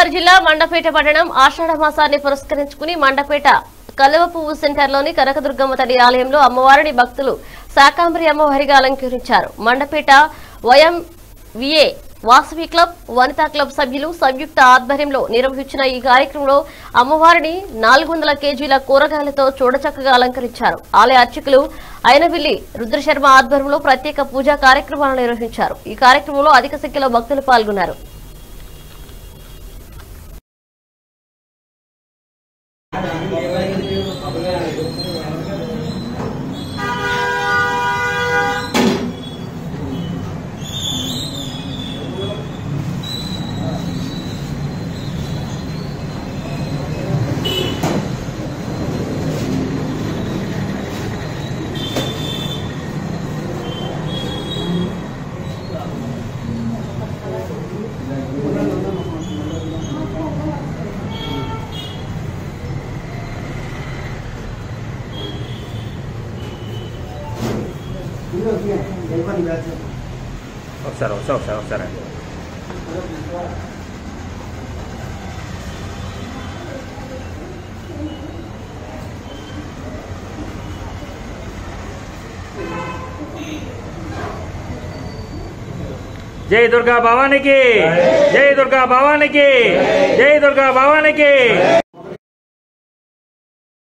గోదావరి జిల్లా మండపేట పట్టణం ఆషాఢ మాసాన్ని పురస్కరించుకుని మండపేట కలువ పువ్వు సెంటర్లోని కనకదుర్గమ్మ తల్లి ఆలయంలో అమ్మవారిని భక్తులు శాకాంబరి అమ్మవారిగా అలంకరించారు మండపేట వయం విఏ వాసవి క్లబ్ వనితా క్లబ్ సభ్యులు సంయుక్త ఆధ్వర్యంలో నిర్వహించిన ఈ కార్యక్రమంలో అమ్మవారిని నాలుగు వందల కేజీల కూరగాయలతో చూడచక్కగా అలంకరించారు ఆలయ అర్చకులు అయినవిల్లి రుద్రశర్మ ఆధ్వర్యంలో ప్రత్యేక పూజా కార్యక్రమాలు నిర్వహించారు ఈ కార్యక్రమంలో అధిక సంఖ్యలో భక్తులు పాల్గొన్నారు ఒకసారి ఒకసారి ఒకసారి ఒకసారి జై దుర్గా భవానికి జై దుర్గా భవానికి జై దుర్గా భవానికి